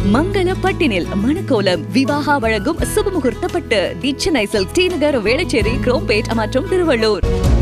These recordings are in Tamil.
மங்கள பட்டினில் மணக்கோலம் விவாகா வழங்கும் சுபமுகூர்த்த பட்டு the Chennai silk T Nagar Velachery Chromepet மற்றும் திருவள்ளூர்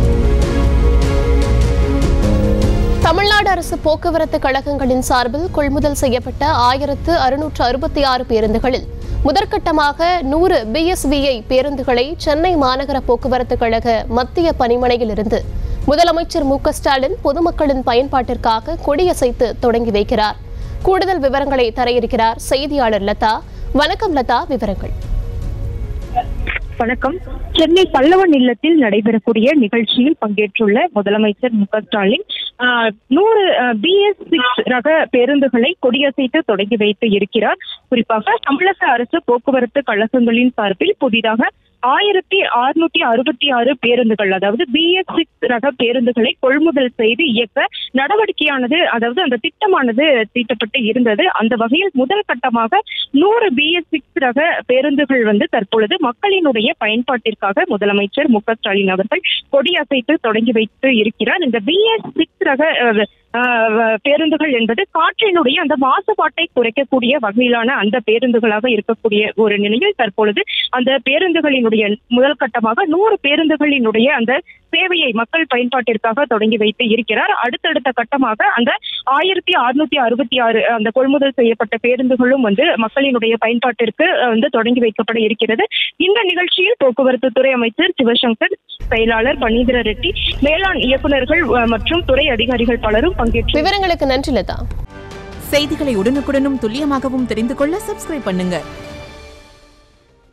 தமிழ்நாடு அரசு போக்குவரத்து கழகங்களின் சார்பில் கொள்முதல் செய்யப்பட்ட ஆயிரத்து அறுநூற்று அறுபத்தி ஆறு பேருந்துகளில் முதற்கட்டமாக நூறு பிஎஸ்விஐ பேருந்துகளை சென்னை மாநகர போக்குவரத்து கழக மத்திய பணிமனையில் இருந்து முதலமைச்சர் மு க ஸ்டாலின் பொதுமக்களின் பயன்பாட்டிற்காக கொடியசைத்து தொடங்கி வைக்கிறார் கூடுதல் விவரங்களை தர இருக்கிறார் செய்தியாளர் லதா வணக்கம் லதா விவரங்கள் வணக்கம் சென்னை பல்லவன் இல்லத்தில் நடைபெறக்கூடிய நிகழ்ச்சியில் பங்கேற்றுள்ள முதலமைச்சர் மு க ஸ்டாலின் ஆஹ், நூறு பிஎஸ் சிக்ஸ் ரக பேருந்துகளை கொடியசைத்து தொடங்கி வைத்து இருக்கிறார் குறிப்பாக தமிழக அரசு போக்குவரத்து கழகங்களின் சார்பில் புதிதாக ஆயிரத்தி அறுநூத்தி அறுபத்தி ஆறு பேருந்துகள் அதாவது பிஎஸ் சிக்ஸ் ரக பேருந்துகளை கொள்முதல் செய்து இயக்க நடவடிக்கையானது அதாவது அந்த திட்டமானது தீட்டப்பட்டு இருந்தது அந்த வகையில் முதல் கட்டமாக நூறு பிஎஸ் சிக்ஸ் ரக பேருந்துகள் வந்து தற்பொழுது மக்களினுடைய பயன்பாட்டிற்காக முதலமைச்சர் மு க ஸ்டாலின் அவர்கள் கொடியசைத்து தொடங்கி வைத்து இருக்கிறார் இந்த பிஎஸ் சிக்ஸ் ரக அஹ், அஹ், பேருந்துகள் என்பது காற்றினுடைய அந்த மாசுபாட்டை குறைக்கக்கூடிய வகையிலான அந்த பேருந்துகளாக இருக்கக்கூடிய ஒரு நிலையில் தற்பொழுது அந்த பேருந்துகளினுடைய முதல் கட்டமாக நூறு பேருந்துகளினுடைய அந்த சேவையை மக்கள் பயன்பாட்டிற்காக தொடங்கி வைத்து இருக்கிறார் அடுத்தடுத்த கட்டமாக அந்த ஆயிரத்தி அறுநூத்தி அறுபத்தி ஆறு அந்த கொள்முதல் செய்யப்பட்ட பேருந்துகளும் வந்து மக்களினுடைய பயன்பாட்டிற்கு அஹ், வந்து தொடங்கி வைக்கப்பட இருக்கிறது இந்த நிகழ்ச்சியில் போக்குவரத்து துறை அமைச்சர் சிவசங்கர் செயலாளர் பனீந்திர ரெட்டி மேலாண் இயக்குநர்கள் அஹ், மற்றும் துறை அதிகாரிகள் பலரும் பங்கேற்று விவரங்களுக்கு நன்றி லதா செய்திகளை உடனுக்குடனும் துல்லியமாகவும் தெரிந்து கொள்ள சப்ஸ்கிரைப் பண்ணுங்க